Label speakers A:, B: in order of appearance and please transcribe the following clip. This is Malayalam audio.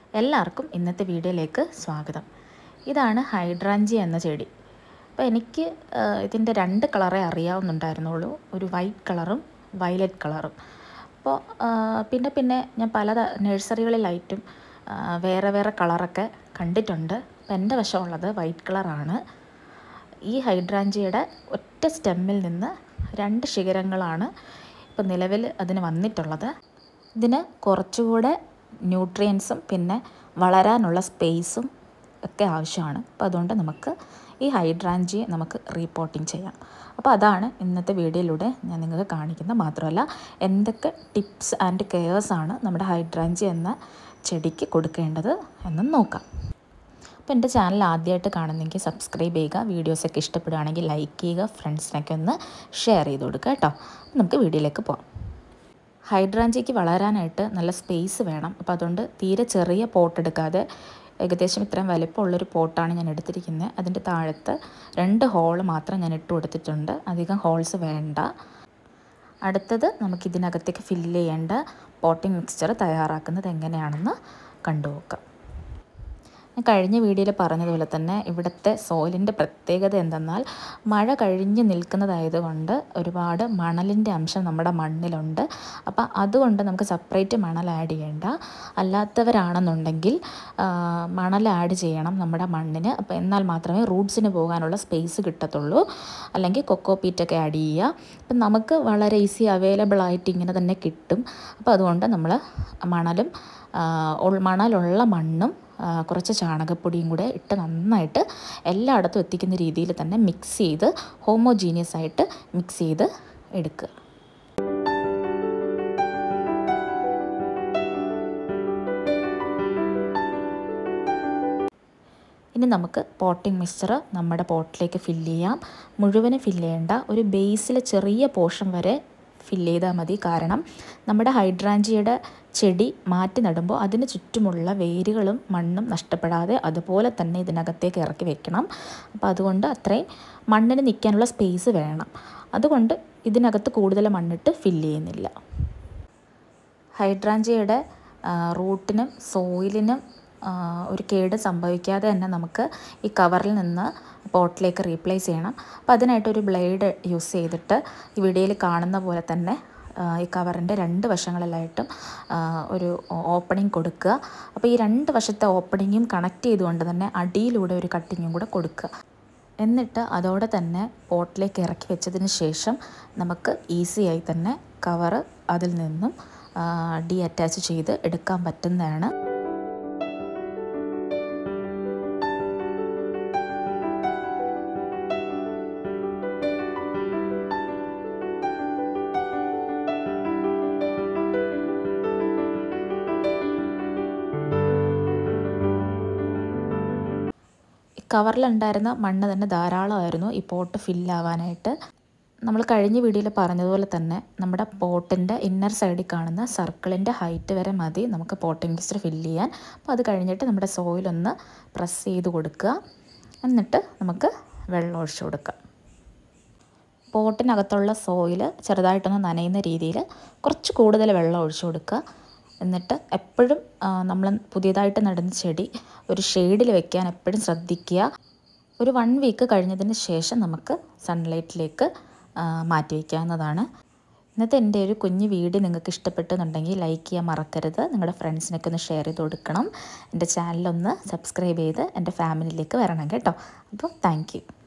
A: എല്ലാവർക്കും ഇന്നത്തെ വീഡിയോയിലേക്ക് സ്വാഗതം ഇതാണ് ഹൈഡ്രാഞ്ചി എന്ന ചെടി അപ്പോൾ എനിക്ക് ആ, ഇതിൻ്റെ രണ്ട് കളറേ അറിയാവുന്നുണ്ടായിരുന്നുള്ളൂ ഒരു വൈറ്റ് കളറും വയലറ്റ് കളറും അപ്പോൾ ആ, പിന്നെ പിന്നെ ഞാൻ പല ത- നഴ്സറികളിലായിട്ടും ആ, വേറെ വേറെ കളറൊക്കെ കണ്ടിട്ടുണ്ട് അപ്പോൾ എൻ്റെ വശമുള്ളത് വൈറ്റ് കളറാണ് ഈ ഹൈഡ്രാഞ്ചിയുടെ ഒറ്റ സ്റ്റെമ്മിൽ നിന്ന് രണ്ട് ശിഖരങ്ങളാണ് ഇപ്പോൾ നിലവിൽ അതിന് വന്നിട്ടുള്ളത് ഇതിന് കുറച്ചുകൂടെ ന്യൂട്രിയൻസും പിന്നെ വളരാനുള്ള സ്പേസും ഒക്കെ ആവശ്യമാണ് അപ്പോൾ അതുകൊണ്ട് നമുക്ക് ഈ ഹൈഡ്രാഞ്ചിയെ നമുക്ക് റീപോർട്ടിങ് ചെയ്യാം അപ്പോൾ അതാണ് ഇന്നത്തെ വീഡിയോയിലൂടെ ഞാൻ നിങ്ങൾക്ക് കാണിക്കുന്നത് മാത്രമല്ല എന്തൊക്കെ ടിപ്സ് ആൻഡ് കെയേഴ്സാണ് നമ്മുടെ ഹൈഡ്രാഞ്ചി എന്ന ചെടിക്ക് കൊടുക്കേണ്ടത് എന്നും നോക്കാം അപ്പോൾ എൻ്റെ ചാനൽ ആദ്യമായിട്ട് കാണുന്നെങ്കിൽ സബ്സ്ക്രൈബ് ചെയ്യുക വീഡിയോസൊക്കെ ഇഷ്ടപ്പെടുകയാണെങ്കിൽ ലൈക്ക് ചെയ്യുക ഫ്രണ്ട്സിനൊക്കെ ഒന്ന് ഷെയർ ചെയ്ത് കൊടുക്കുക കേട്ടോ അപ്പോൾ നമുക്ക് വീഡിയോയിലേക്ക് പോകാം ഹൈഡ്രാഞ്ചിക്ക് വളരാനായിട്ട് നല്ല സ്പേസ് വേണം അപ്പോൾ അതുകൊണ്ട് തീരെ ചെറിയ പോട്ട് എടുക്കാതെ ഏകദേശം ഇത്രയും വലിപ്പമുള്ളൊരു പോട്ടാണ് ഞാൻ എടുത്തിരിക്കുന്നത് അതിൻ്റെ താഴത്ത് രണ്ട് ഹോൾ മാത്രം ഞാൻ ഇട്ട് കൊടുത്തിട്ടുണ്ട് അധികം ഹോൾസ് വേണ്ട അടുത്തത് നമുക്ക് ഇതിനകത്തേക്ക് ഫില്ല് ചെയ്യേണ്ട പോട്ടിംഗ് മിക്സ്ചർ തയ്യാറാക്കുന്നത് എങ്ങനെയാണെന്ന് കണ്ടുനോക്കാം ഞാൻ കഴിഞ്ഞ വീഡിയോയിൽ പറഞ്ഞതുപോലെ തന്നെ ഇവിടുത്തെ സോയിലിൻ്റെ പ്രത്യേകത എന്തെന്നാൽ മഴ കഴിഞ്ഞ് നിൽക്കുന്നതായതുകൊണ്ട് ഒരുപാട് മണലിൻ്റെ അംശം നമ്മുടെ മണ്ണിലുണ്ട് അപ്പോൾ അതുകൊണ്ട് നമുക്ക് സെപ്പറേറ്റ് മണൽ ആഡ് ചെയ്യേണ്ട അല്ലാത്തവരാണെന്നുണ്ടെങ്കിൽ ആ, മണൽ ആഡ് ചെയ്യണം നമ്മുടെ മണ്ണിന് അപ്പോൾ എന്നാൽ മാത്രമേ റൂട്ട്സിന് പോകാനുള്ള സ്പേസ് കിട്ടത്തുള്ളൂ അല്ലെങ്കിൽ കൊക്കോ പീറ്റൊക്കെ ആഡ് ചെയ്യുക അപ്പം നമുക്ക് വളരെ ഈസി അവൈലബിൾ ആയിട്ട് ഇങ്ങനെ തന്നെ കിട്ടും അപ്പോൾ അതുകൊണ്ട് നമ്മൾ മണലും ആ, ഉൾ- മണലുള്ള മണ്ണും ആ, കുറച്ച് ചാണകപ്പൊടിയും കൂടെ ഇട്ട് നന്നായിട്ട് എല്ലായിടത്തും എത്തിക്കുന്ന രീതിയിൽ തന്നെ മിക്സ് ചെയ്ത് ഹോമോജീനിയസ് ആയിട്ട് മിക്സ് ചെയ്ത് എടുക്കുക ഇനി നമുക്ക് പോട്ടിംഗ് മിക്സ്ചർ നമ്മുടെ പോട്ടിലേക്ക് ഫില്ല് ചെയ്യാം മുഴുവനും ഫില്ല് ചെയ്യേണ്ട ഒരു ബേസിൽ ചെറിയ പോർഷൻ വരെ ഫില്ല് ചെയ്താൽ മതി കാരണം നമ്മുടെ ഹൈഡ്രാഞ്ചിയുടെ ചെടി മാറ്റി നടുമ്പോൾ അതിന് ചുറ്റുമുള്ള വേരുകളും മണ്ണും നഷ്ടപ്പെടാതെ അതുപോലെ തന്നെ ഇതിനകത്തേക്ക് ഇറക്കി വെക്കണം അപ്പോൾ അതുകൊണ്ട് അത്രയും മണ്ണിന് നിൽക്കാനുള്ള സ്പേസ് വേണം അതുകൊണ്ട് ഇതിനകത്ത് കൂടുതൽ മണ്ണിട്ട് ഫില്ല് ചെയ്യുന്നില്ല ഹൈഡ്രാഞ്ചിയുടെ ആ, റൂട്ടിനും സോയിലിനും ആ, ഒരു കേട് സംഭവിക്കാതെ തന്നെ നമുക്ക് ഈ കവറിൽ നിന്ന് പോട്ടിലേക്ക് റീപ്ലേസ് ചെയ്യണം അപ്പോൾ അതിനായിട്ട് ഒരു ബ്ലേഡ് യൂസ് ചെയ്തിട്ട് ഈ വീഡിയോയിൽ കാണുന്ന പോലെ തന്നെ ആ, ഈ കവറിൻ്റെ രണ്ട് വശങ്ങളിലായിട്ടും ആ, ഒരു ഓപ്പണിംഗ് കൊടുക്കുക അപ്പോൾ ഈ രണ്ട് വശത്തെ ഓപ്പണിങ്ങും കണക്ട് ചെയ്തുകൊണ്ട് തന്നെ അടിയിലൂടെ ഒരു കട്ടിങ്ങും കൂടെ കൊടുക്കുക എന്നിട്ട് അതോടെ തന്നെ പോട്ടിലേക്ക് ഇറക്കി വെച്ചതിന് ശേഷം നമുക്ക് ഈസിയായി തന്നെ കവറ് അതിൽ നിന്നും ഡി അറ്റാച്ച് ചെയ്ത് എടുക്കാൻ പറ്റുന്നതാണ് കവറിലുണ്ടായിരുന്ന മണ്ണ് തന്നെ ധാരാളമായിരുന്നു ഈ പോട്ട് ഫില്ലാവാനായിട്ട് നമ്മൾ കഴിഞ്ഞ വീഡിയോയിൽ പറഞ്ഞതുപോലെ തന്നെ നമ്മുടെ പോട്ടിൻ്റെ ഇന്നർ സൈഡിൽ കാണുന്ന സർക്കിളിൻ്റെ ഹൈറ്റ് വരെ മതി നമുക്ക് പോട്ടിംഗ് മിക്സ്ചർ ഫില്ല് ചെയ്യാൻ അപ്പോൾ അത് കഴിഞ്ഞിട്ട് നമ്മുടെ സോയിലൊന്ന് പ്രസ് ചെയ്ത് കൊടുക്കുക എന്നിട്ട് നമുക്ക് വെള്ളം ഒഴിച്ചു കൊടുക്കാം പോട്ടിനകത്തുള്ള സോയിൽ ചെറുതായിട്ടൊന്ന് നനയുന്ന രീതിയിൽ കുറച്ച് കൂടുതൽ വെള്ളം ഒഴിച്ചു കൊടുക്കുക എന്നിട്ട് എപ്പോഴും നമ്മൾ പുതിയതായിട്ട് നടുന്ന ചെടി ഒരു ഷെയ്ഡിൽ വെക്കാൻ എപ്പോഴും ശ്രദ്ധിക്കുക ഒരു വൺ വീക്ക് കഴിഞ്ഞതിന് ശേഷം നമുക്ക് സൺലൈറ്റിലേക്ക് മാറ്റി വയ്ക്കാവുന്നതാണ് ഇന്നത്തെ എൻ്റെ ഒരു കുഞ്ഞു വീഡിയോ നിങ്ങൾക്ക് ഇഷ്ടപ്പെട്ടെന്നുണ്ടെങ്കിൽ ലൈക്ക് ചെയ്യാൻ മറക്കരുത് നിങ്ങളുടെ ഫ്രണ്ട്സിനൊക്കെ ഒന്ന് ഷെയർ ചെയ്ത് കൊടുക്കണം എൻ്റെ ചാനലൊന്ന് സബ്സ്ക്രൈബ് ചെയ്ത് എൻ്റെ ഫാമിലിയിലേക്ക് വരണം കേട്ടോ അപ്പോൾ താങ്ക്